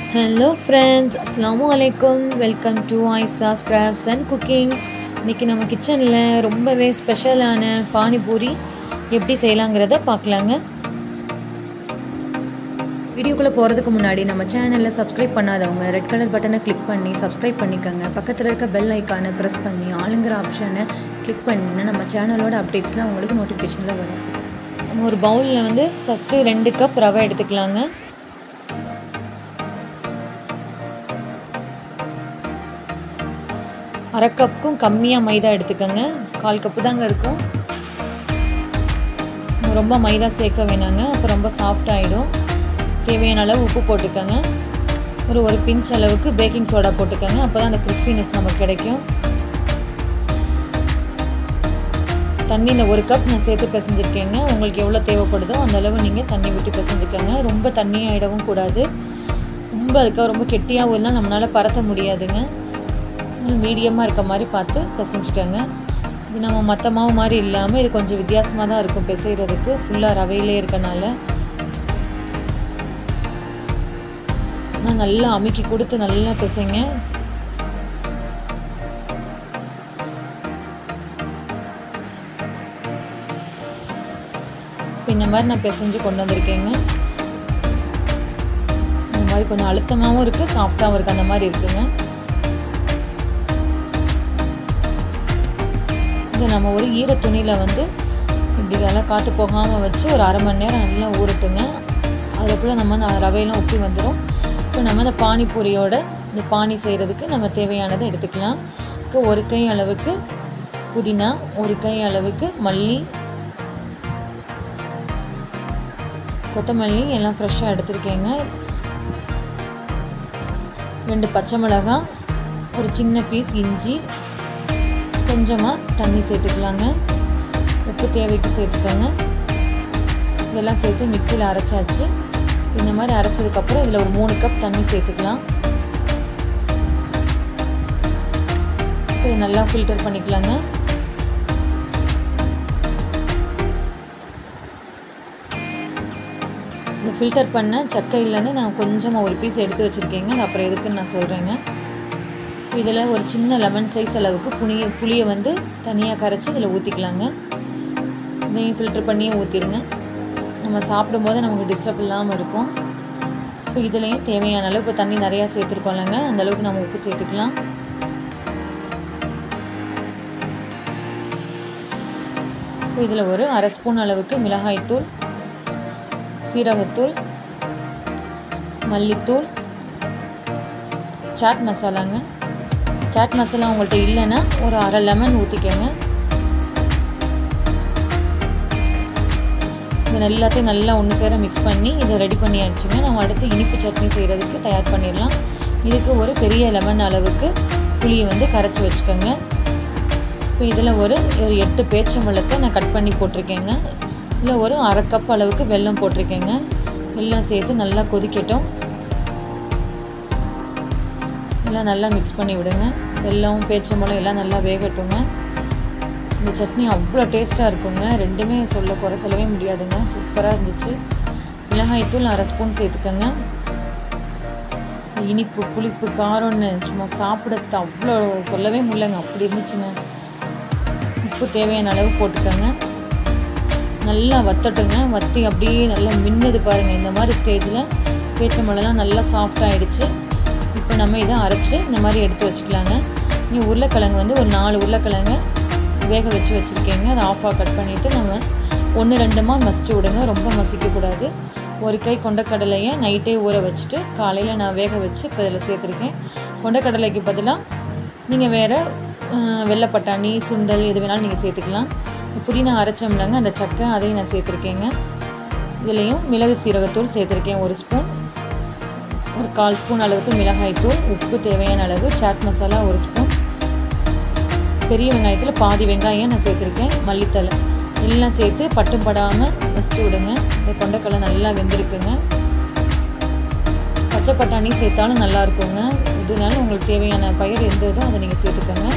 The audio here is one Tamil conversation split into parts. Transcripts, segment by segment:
ஹலோ ஃப்ரெண்ட்ஸ் அஸ்ஸலாமு அலைக்கும் welcome to Aisha scraps and cooking இன்றைக்கி நம்ம கிச்சனில் ரொம்பவே ஸ்பெஷலான பானிபூரி எப்படி செய்யலாங்கிறத பார்க்கலாங்க வீடியோக்குள்ளே போகிறதுக்கு முன்னாடி நம்ம சேனலில் சப்ஸ்கிரைப் பண்ணாதவங்க ரெட் கலர் பட்டனை கிளிக் பண்ணி சப்ஸ்கிரைப் பண்ணிக்கோங்க பக்கத்தில் இருக்க பெல் ஐக்கானை ப்ரெஸ் பண்ணி ஆளுங்கிற ஆப்ஷனை கிளிக் பண்ணிங்கன்னா நம்ம சேனலோட அப்டேட்ஸ்லாம் உங்களுக்கு நோட்டிஃபிகேஷனில் வரும் நம்ம ஒரு பவுலில் வந்து ஃபஸ்ட்டு ரெண்டு கப் ரவை எடுத்துக்கலாங்க அரை கப்புக்கும் கம்மியாக மைதா எடுத்துக்கோங்க கால் கப்பு தாங்க இருக்கும் ரொம்ப மைதா சேர்க்க வேணாங்க அப்போ ரொம்ப சாஃப்ட் ஆகிடும் தேவையான அளவு உப்பு போட்டுக்கோங்க ஒரு ஒரு பிஞ்ச் அளவுக்கு பேக்கிங் சோடா போட்டுக்கோங்க அப்போ தான் அந்த கிறிஸ்பினஸ் நமக்கு கிடைக்கும் தண்ணி இந்த ஒரு கப் நான் சேர்த்து பிசைஞ்சிருக்கேங்க உங்களுக்கு எவ்வளோ தேவைப்படுதோ அந்த அளவு நீங்கள் தண்ணி விட்டு பிசைஞ்சிக்கோங்க ரொம்ப தண்ணி ஆகிடவும் கூடாது ரொம்ப அதுக்காக ரொம்ப கெட்டியாகவும் இருந்தால் நம்மளால் பரத்த முடியாதுங்க மீடியமாக இருக்க மாதிரி பார்த்து பிசைஞ்சிக்கோங்க இது நம்ம மற்ற மாவு மாதிரி இல்லாமல் இது கொஞ்சம் வித்தியாசமாக தான் இருக்கும் பிசைகிறதுக்கு ஃபுல்லாக ரவையிலே இருக்கனால நான் நல்லா அமுக்கி கொடுத்து நல்லா பிசைங்க இந்த மாதிரி நான் பிசைஞ்சு கொண்டு வந்திருக்கேங்க இந்த மாதிரி கொஞ்சம் அழுத்தமாகவும் இருக்குது சாஃப்டாகவும் இருக்குது அந்த மாதிரி இருக்குங்க இதை நம்ம ஒரு ஈர துணியில் வந்து இப்படி இதெல்லாம் காற்று போகாமல் வச்சு ஒரு அரை மணி நேரம் நல்லா ஊறட்டுங்க அதுக்குள்ளே நம்ம அந்த ரவையெல்லாம் உப்பி வந்துடும் இப்போ நம்ம இந்த பானிபூரியோட இந்த பானி செய்கிறதுக்கு நம்ம தேவையானதை எடுத்துக்கலாம் இப்போ ஒரு கை அளவுக்கு புதினா ஒரு கை அளவுக்கு மல்லி கொத்தமல்லி எல்லாம் ஃப்ரெஷ்ஷாக எடுத்துருக்கேங்க ரெண்டு பச்சை மிளகாய் ஒரு சின்ன பீஸ் இஞ்சி கொஞ்சமாக தண்ணி சேர்த்துக்கலாங்க உப்பு தேவைக்கு சேர்த்துக்கோங்க இதெல்லாம் சேர்த்து மிக்சியில் அரைச்சாச்சு இந்த மாதிரி அரைச்சதுக்கப்புறம் இதில் ஒரு மூணு கப் தண்ணி சேர்த்துக்கலாம் இது நல்லா ஃபில்டர் பண்ணிக்கலாங்க இந்த ஃபில்டர் பண்ண சக்கையிலேருந்து நான் கொஞ்சமாக ஒரு பீஸ் எடுத்து வச்சுருக்கேங்க அது அப்புறம் எதுக்குன்னு நான் சொல்கிறேங்க இதில் ஒரு சின்ன லெமன் சைஸ் அளவுக்கு புளிய புளியை வந்து தனியாக கரைச்சி இதில் ஊற்றிக்கலாங்க இதையும் ஃபில்டர் பண்ணியே ஊற்றிடுங்க நம்ம சாப்பிடும்போது நமக்கு டிஸ்டர்ப் இல்லாமல் இருக்கும் இப்போ இதுலேயும் தேவையான அளவு இப்போ தண்ணி நிறையா சேர்த்துருக்கோம்லங்க அந்த அளவுக்கு நம்ம உப்பு சேர்த்துக்கலாம் இப்போ இதில் ஒரு அரை ஸ்பூன் அளவுக்கு மிளகாய்த்தூள் சீரகத்தூள் மல்லித்தூள் சாட் மசாலாங்க சாட் மசாலா உங்கள்கிட்ட இல்லைன்னா ஒரு அரை லெமன் ஊற்றிக்கோங்க இது எல்லாத்தையும் நல்லா ஒன்று சேர மிக்ஸ் பண்ணி இதை ரெடி பண்ணியாச்சுங்க நம்ம அடுத்து இனிப்பு சட்னி செய்கிறதுக்கு தயார் பண்ணிடலாம் இதுக்கு ஒரு பெரிய லெமன் அளவுக்கு புளியை வந்து கரைச்சி வச்சுக்கோங்க இப்போ இதில் ஒரு ஒரு எட்டு பேச்சம்பழத்தை நான் கட் பண்ணி போட்டிருக்கேங்க இல்லை ஒரு அரை கப் அளவுக்கு வெல்லம் போட்டிருக்கேங்க எல்லாம் சேர்த்து நல்லா கொதிக்கட்டும் எல்லாம் நல்லா மிக்ஸ் பண்ணி விடுங்க வெல்லம் பேச்சம்பழம் எல்லாம் நல்லா வேகட்டுங்க இந்த சட்னி அவ்வளோ டேஸ்ட்டாக இருக்குங்க ரெண்டுமே சொல்ல குறை சொல்லவே முடியாதுங்க சூப்பராக இருந்துச்சு மிளகாய்த்தூள் அரை ஸ்பூன் சேர்த்துக்கோங்க இனிப்பு புளிப்பு காரம்னு சும்மா சாப்பிடத்து அவ்வளோ சொல்லவே முடியலங்க அப்படி இருந்துச்சுங்க உப்பு தேவையான அளவு போட்டுக்கோங்க நல்லா வத்தட்டுங்க வத்தி அப்படியே நல்லா மின்னது பாருங்கள் இந்த மாதிரி ஸ்டேஜில் பேச்சம்பழம்லாம் நல்லா சாஃப்ட் ஆகிடுச்சு இப்போ நம்ம இதை அரைச்சி இந்த மாதிரி எடுத்து வச்சுக்கலாங்க நீ உருளைக்கிழங்கு வந்து ஒரு நாலு உருளைக்கிழங்கு வேக வச்சு வச்சுருக்கேங்க அதை ஆஃபாக கட் பண்ணிவிட்டு நம்ம ஒன்று ரெண்டுமாக மசிச்சு விடுங்க ரொம்ப மசிக்கக்கூடாது ஒரு கை கொண்டக்கடலையை நைட்டே ஊற வச்சுட்டு காலையில் நான் வேக வச்சு இப்போ இதில் சேர்த்துருக்கேன் கொண்டக்கடலைக்கு பதிலாக நீங்கள் வேறு வெள்ளைப்பட்டாணி சுண்டல் எது வேணாலும் நீங்கள் சேர்த்துக்கலாம் புதினா அரைச்சோம்லங்க அந்த சக்கை அதையும் நான் சேர்த்துருக்கேங்க இதுலேயும் மிளகு சீரகத்தூள் சேர்த்துருக்கேன் ஒரு ஸ்பூன் ஒரு கால் ஸ்பூன் அளவுக்கு மிளகாய்த்தூள் உப்பு தேவையான அளவு சாட் மசாலா ஒரு ஸ்பூன் பெரிய வெங்காயத்தில் பாதி வெங்காயம் நான் சேர்த்துருக்கேன் மல்லித்தலை எல்லாம் சேர்த்து பட்டும் படாமல் வச்சுட்டு விடுங்க இந்த கொண்டைக்கடலை நல்லா வெந்திருக்குங்க பச்சை பட்டாணி சேர்த்தாலும் நல்லா இருக்குங்க இதனால உங்களுக்கு தேவையான பயிர் எந்த இதோ அதை நீங்கள் சேர்த்துக்கோங்க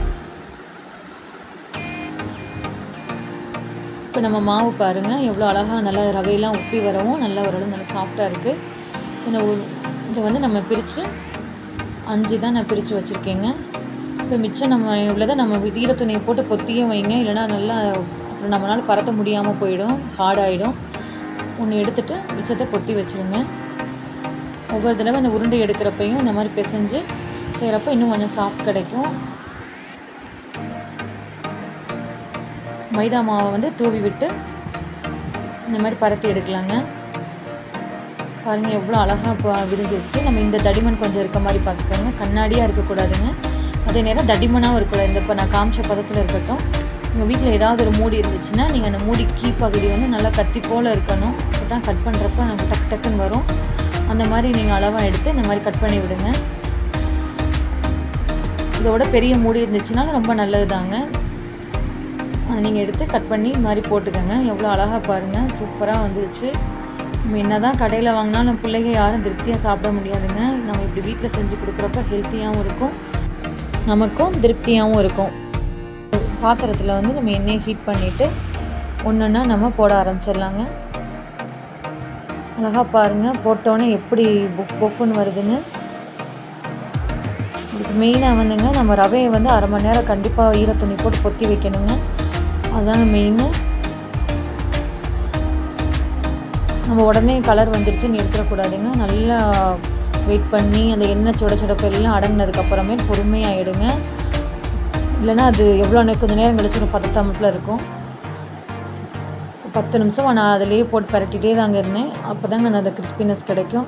இப்போ நம்ம மாவு பாருங்கள் எவ்வளோ அழகாக நல்லா ரவையெல்லாம் உப்பி வரவும் நல்லா ஓரளவு நல்லா சாஃப்டாக இருக்குது இந்த ஒரு இந்த இது வந்து நம்ம பிரித்து அஞ்சு தான் நான் பிரித்து வச்சுருக்கேங்க இப்போ மிச்சம் நம்ம உள்ளதை நம்ம ஈர துணியை போட்டு பொத்தியும் வைங்க இல்லைன்னா நல்லா அப்புறம் நம்மளால் பரத்த முடியாமல் போயிடும் ஹார்டாகிடும் ஒன்று எடுத்துகிட்டு மிச்சத்தை பொத்தி வச்சுருங்க ஒவ்வொரு தடவை இந்த உருண்டை எடுக்கிறப்பையும் இந்த மாதிரி பிசைஞ்சு செய்கிறப்ப இன்னும் கொஞ்சம் சாஃப்ட் கிடைக்கும் மைதா மாவை வந்து தூவி விட்டு இந்த மாதிரி பரத்தி எடுக்கலாங்க பாருங்கள் எவ்வளோ அழகாக இப்போ விரிஞ்சிருச்சு நம்ம இந்த தடிமன் கொஞ்சம் இருக்க மாதிரி பார்த்துக்கோங்க கண்ணாடியாக இருக்கக்கூடாதுங்க அதே நேரம் தடிமனாகவும் இருக்கக்கூடாது இந்த இப்போ நான் காமிச்ச பதத்தில் இருக்கட்டும் உங்கள் வீட்டில் ஏதாவது ஒரு மூடி இருந்துச்சுன்னா நீங்கள் அந்த மூடி கீ பகுதி வந்து நல்லா கத்தி போல் இருக்கணும் அப்போ தான் கட் பண்ணுறப்ப நமக்கு டக் டக்குன்னு வரும் அந்த மாதிரி நீங்கள் அளவாக எடுத்து இந்த மாதிரி கட் பண்ணி விடுங்க இதோட பெரிய மூடி இருந்துச்சுனாலும் ரொம்ப நல்லது தாங்க அதை நீங்கள் எடுத்து கட் பண்ணி இது மாதிரி போட்டுக்கோங்க எவ்வளோ அழகாக பாருங்கள் சூப்பராக வந்துருச்சு நம்ம என்ன தான் கடையில் வாங்கினாலும் பிள்ளைங்க யாரும் திருப்தியாக சாப்பிட முடியாதுங்க நம்ம இப்படி வீட்டில் செஞ்சு கொடுக்குறப்ப ஹெல்த்தியாகவும் இருக்கும் நமக்கும் திருப்தியாகவும் இருக்கும் பாத்திரத்தில் வந்து நம்ம எண்ணெயை ஹீட் பண்ணிவிட்டு ஒன்றுன்னா நம்ம போட ஆரம்பிச்சிடலாங்க அழகாக பாருங்கள் போட்டோன்னே எப்படி பொஃப் பொஃப்னு வருதுன்னு இதுக்கு மெயினாக வந்துங்க நம்ம ரவையை வந்து அரை மணி நேரம் கண்டிப்பாக ஈரத்துணி போட்டு பொத்தி வைக்கணுங்க அதுதாங்க மெயின்னு நம்ம உடனே கலர் வந்துருச்சுன்னு எடுத்துடக்கூடாதுங்க நல்லா வெயிட் பண்ணி அந்த எண்ணெய் சுட சுடப்பு எல்லாம் அடங்கினதுக்கப்புறமே பொறுமையாக எடுங்க இல்லைன்னா அது எவ்வளோ நேரம் கொஞ்சம் நேரம் கழிச்சு ஒரு பதத்தமட்டில் இருக்கும் பத்து நிமிஷம் நான் அதிலேயே போட்டு பரட்டிகிட்டே தாங்க இருந்தேன் அப்போ தாங்க அந்த கிறிஸ்பினஸ் கிடைக்கும்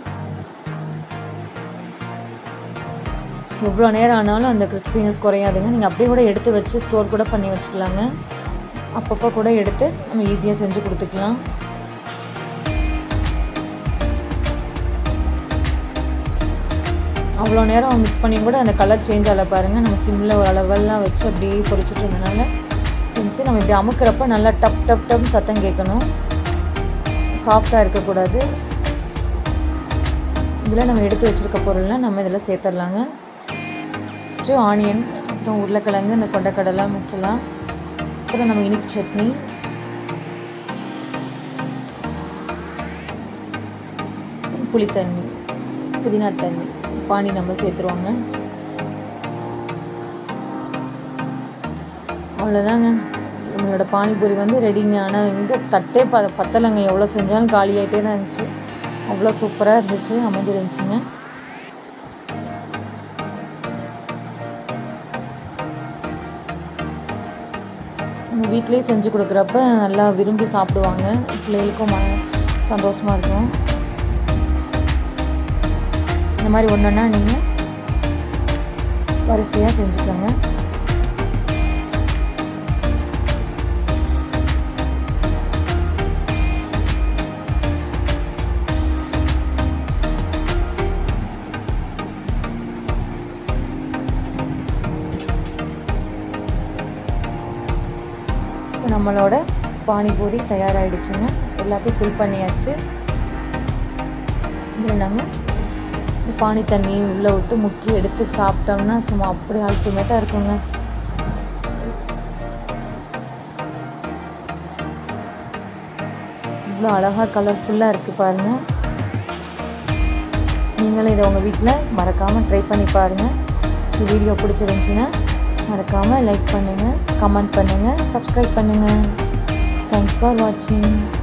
எவ்வளோ நேரம் ஆனாலும் அந்த கிறிஸ்பினஸ் குறையாதுங்க நீங்கள் அப்படியே கூட எடுத்து வச்சு ஸ்டோர் கூட பண்ணி வச்சுக்கலாங்க அப்பப்போ கூட எடுத்து நம்ம ஈஸியாக செஞ்சு கொடுத்துக்கலாம் அவ்வளோ நேரம் மிக்ஸ் பண்ணி கூட அந்த கலர் சேஞ்ச் ஆகல பாருங்கள் நம்ம சிம்மில் ஒரு அளவெல்லாம் வச்சு அப்படியே பொரிச்சிட்டு இருந்தனால இருந்துச்சு நம்ம இப்படி அமுக்கிறப்ப நல்லா டப் டப் டப் சத்தம் கேட்கணும் சாஃப்டாக இருக்கக்கூடாது இதில் நம்ம எடுத்து வச்சுருக்க பொருள்லாம் நம்ம இதில் சேர்த்துடலாங்க ஃபஸ்ட்டு ஆனியன் அப்புறம் உருளைக்கிழங்கு இந்த கொண்டக்கடலை மசாலா அப்புறம் நம்ம இனிப்பு சட்னி புளி தண்ணி புதினா தண்ணி பானி நம்ம சேர்த்துருவாங்க அவ்வளோதாங்க நம்மளோட பானிபூரி வந்து ரெடிங்க ஆனால் எங்கே தட்டே ப பத்தலைங்க எவ்வளோ செஞ்சாலும் காலியாகிட்டே தான் இருந்துச்சு அவ்வளோ சூப்பராக இருந்துச்சு அமைஞ்சிருந்துச்சுங்க நம்ம வீட்டிலேயே செஞ்சு கொடுக்குறப்ப நல்லா விரும்பி சாப்பிடுவாங்க பிள்ளைகளுக்கும் ம சந்தோஷமாக இருக்கும் இந்த மாதிரி ஒன்றுன்னா நீங்கள் வரிசையாக செஞ்சுக்கோங்க இப்போ நம்மளோட பானிபூரி தயாராகிடுச்சுங்க எல்லாத்தையும் ஃபில் பண்ணியாச்சு இதில் நம்ம இந்த பானி தண்ணி உள்ளே விட்டு முக்கி எடுத்து சாப்பிட்டோம்னா சும்மா அப்படியே அல்டிமேட்டாக இருக்குங்க இவ்வளோ அழகாக கலர்ஃபுல்லாக இருக்குது பாருங்கள் நீங்களும் இதை உங்கள் வீட்டில் மறக்காமல் ட்ரை பண்ணி பாருங்கள் இந்த வீடியோ பிடிச்சிருந்துச்சின்னா மறக்காமல் லைக் பண்ணுங்கள் கமெண்ட் பண்ணுங்கள் சப்ஸ்கிரைப் பண்ணுங்கள் தேங்க்ஸ் ஃபார் வாட்சிங்